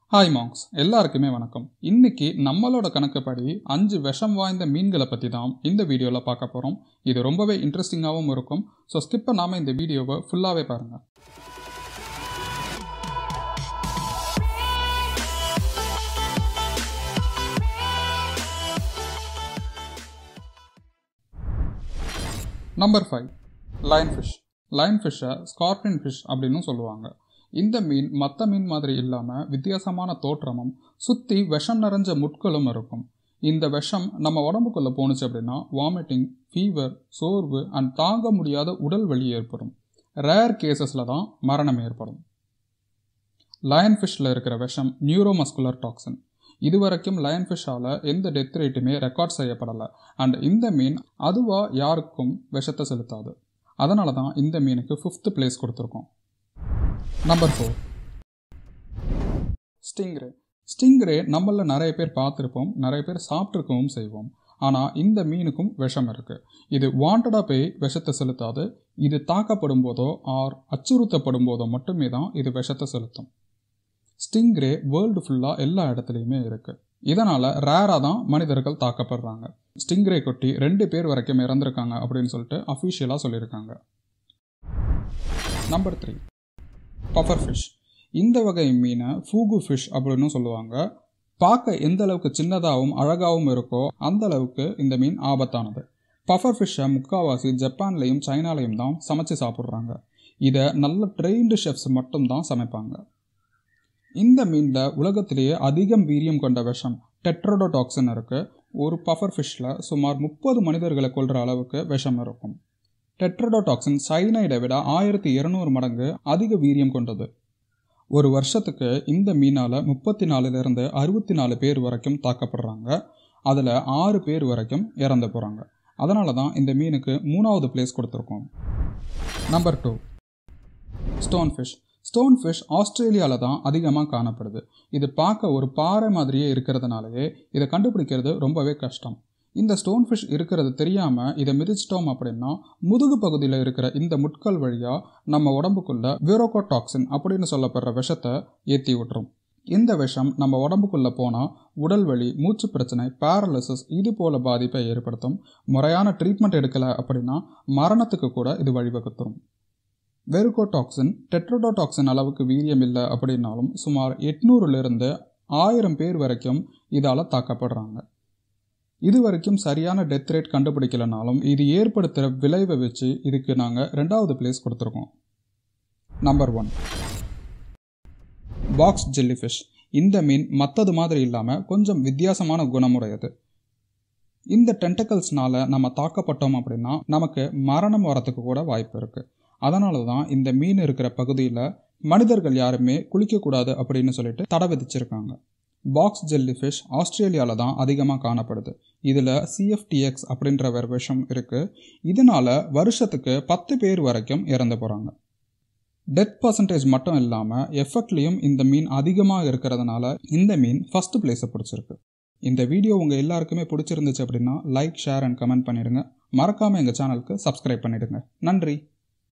hi monks எல்லாருக்குமே வணக்கம் இன்னைக்கு நம்மளோட கணக்குப்படி அஞ்சு விஷம் வாய்ந்த மீன்களை பற்றி தான் இந்த வீடியோவில் பார்க்க போகிறோம் இது ரொம்பவே இன்ட்ரெஸ்டிங்காகவும் இருக்கும் ஸோ ஸ்கிப் பண்ணாமல் இந்த வீடியோவை ஃபுல்லாகவே பாருங்கள் number five lion fish lion ஃபிஷ்ஷை ஸ்கார்பியன் ஃபிஷ் அப்படின்னு சொல்லுவாங்க இந்த மீன் மற்ற மீன் மாதிரி இல்லாமல் வித்தியாசமான தோற்றமும் சுற்றி விஷம் நிறைஞ்ச முட்களும் இருக்கும் இந்த விஷம் நம்ம உடம்புக்குள்ளே போணுச்சு அப்படின்னா வாமிட்டிங் ஃபீவர் சோர்வு அண்ட் தாங்க முடியாத உடல் வலி ஏற்படும் ரேர் கேசஸில் தான் மரணம் ஏற்படும் லயன் ஃபிஷ்ஷில் இருக்கிற விஷம் நியூரோமஸ்குலர் டாக்ஸின் இதுவரைக்கும் லயன் ஃபிஷ்ஷால் எந்த டெத் ரேட்டுமே ரெக்கார்ட் செய்யப்படலை அண்ட் இந்த மீன் அதுவாக யாருக்கும் விஷத்தை செலுத்தாது அதனால தான் இந்த மீனுக்கு ஃபிஃப்த் பிளேஸ் கொடுத்துருக்கோம் நம்பர் ஃபோர் ஸ்டிங்ரே ஸ்டிங்ரே நம்மள நிறைய பேர் பார்த்துருப்போம் நிறைய பேர் சாப்பிட்ருக்கவும் செய்வோம் ஆனால் இந்த மீனுக்கும் விஷம் இருக்குது இது வாண்டடாக போய் விஷத்தை செலுத்தாது இது தாக்கப்படும் போதோ ஆர் அச்சுறுத்தப்படும் போதோ மட்டுமே தான் இது விஷத்தை செலுத்தும் ஸ்டிங்ரே வேர்ல்டு ஃபுல்லாக எல்லா இடத்துலையுமே இருக்குது இதனால் ரேராக தான் மனிதர்கள் தாக்கப்படுறாங்க ஸ்டிங்ரே கொட்டி ரெண்டு பேர் வரைக்கும் இறந்துருக்காங்க அப்படின்னு சொல்லிட்டு அஃபிஷியலாக சொல்லியிருக்காங்க நம்பர் த்ரீ பஃபர் ஃபிஷ் இந்த வகை மீனை ஃபூகு ஃபிஷ் அப்படின்னு சொல்லுவாங்க பார்க்க எந்த அளவுக்கு சின்னதாகவும் அழகாகவும் இருக்கோ அந்த அளவுக்கு இந்த மீன் ஆபத்தானது பஃபர் ஃபிஷ்ஷை முக்கால்வாசி ஜப்பான்லேயும் சைனாலையும் தான் சமைச்சு சாப்பிட்றாங்க இதை நல்ல ட்ரெயின்டு ஷெஃப்ஸ் மட்டும்தான் சமைப்பாங்க இந்த மீனில் உலகத்திலேயே அதிகம் வீரியம் கொண்ட விஷம் டெட்ரோடோடாக்சின் இருக்குது ஒரு பஃபர் ஃபிஷ்ஷில் சுமார் முப்பது மனிதர்களை கொள்கிற அளவுக்கு விஷம் இருக்கும் டெட்ரோடோடாக்சின் சைனைடை விட ஆயிரத்தி இருநூறு மடங்கு அதிக வீரியம் கொண்டது ஒரு வருஷத்துக்கு இந்த மீனால் முப்பத்தி நாலுலேருந்து அறுபத்தி நாலு பேர் வரைக்கும் தாக்கப்படுறாங்க அதில் ஆறு பேர் வரைக்கும் இறந்து போகிறாங்க அதனால தான் இந்த மீனுக்கு மூணாவது பிளேஸ் கொடுத்துருக்கோம் number two stone fish stone fish ஆஸ்திரேலியாவில் தான் அதிகமாக காணப்படுது இது பார்க்க ஒரு பாறை மாதிரியே இருக்கிறதுனாலயே இதை கண்டுபிடிக்கிறது ரொம்பவே கஷ்டம் இந்த ஸ்டோன் ஃபிஷ் இருக்கிறது தெரியாமல் இதை மிதிச்சிட்டோம் அப்படின்னா முதுகு பகுதியில் இருக்கிற இந்த முட்கள் வழியாக நம்ம உடம்புக்குள்ள விரோகோடாக்சின் அப்படின்னு சொல்லப்படுற விஷத்தை ஏற்றி விட்டுரும் இந்த விஷம் நம்ம உடம்புக்குள்ளே போனால் உடல் வலி மூச்சு பிரச்சனை பேரலிசிஸ் இது போல பாதிப்பை ஏற்படுத்தும் முறையான ட்ரீட்மெண்ட் எடுக்கலை அப்படின்னா மரணத்துக்கு கூட இது வழிவகுத்துரும் வெறுகோடாக்சின் டெட்ரோடோடாக்சின் அளவுக்கு வீரியம் இல்லை அப்படின்னாலும் சுமார் எட்நூறுலேருந்து ஆயிரம் பேர் வரைக்கும் இதால் தாக்கப்படுறாங்க இது வரைக்கும் சரியான டெத் ரேட் கண்டுபிடிக்கலனாலும் இது ஏற்படுத்துகிற விளைவை வச்சு இதுக்கு நாங்கள் ரெண்டாவது பிளேஸ் கொடுத்துருக்கோம் நம்பர் ஒன் பாக்ஸ் ஜெல்லிஃபிஷ் இந்த மீன் மற்றது மாதிரி இல்லாமல் கொஞ்சம் வித்தியாசமான குணமுடையது இந்த டென்டக்கல்ஸ்னால நம்ம தாக்கப்பட்டோம் அப்படின்னா நமக்கு மரணம் வரத்துக்கு கூட வாய்ப்பு இருக்குது அதனால தான் இந்த மீன் இருக்கிற பகுதியில் மனிதர்கள் யாருமே குளிக்கக்கூடாது அப்படின்னு சொல்லிட்டு தடை விதிச்சிருக்காங்க பாக்ஸ் ஜெல்லி ஃபிஷ் ஆஸ்திரேலியாவில் தான் அதிகமாக காணப்படுது இதில் சிஎஃப்டிஎக்ஸ் அப்படின்ற ஒரு விஷம் இருக்குது இதனால் வருஷத்துக்கு பத்து பேர் வரைக்கும் இறந்து போகிறாங்க டெத் பர்சன்டேஜ் மட்டும் இல்லாமல் எஃபெக்ட்லேயும் இந்த மீன் அதிகமாக இருக்கிறதுனால இந்த மீன் ஃபஸ்ட்டு பிளேஸை பிடிச்சிருக்கு இந்த வீடியோ உங்கள் எல்லாருக்குமே பிடிச்சிருந்துச்சு அப்படின்னா லைக் ஷேர் அண்ட் கமெண்ட் பண்ணிடுங்க மறக்காமல் எங்கள் சேனலுக்கு சப்ஸ்கிரைப் பண்ணிடுங்க நன்றி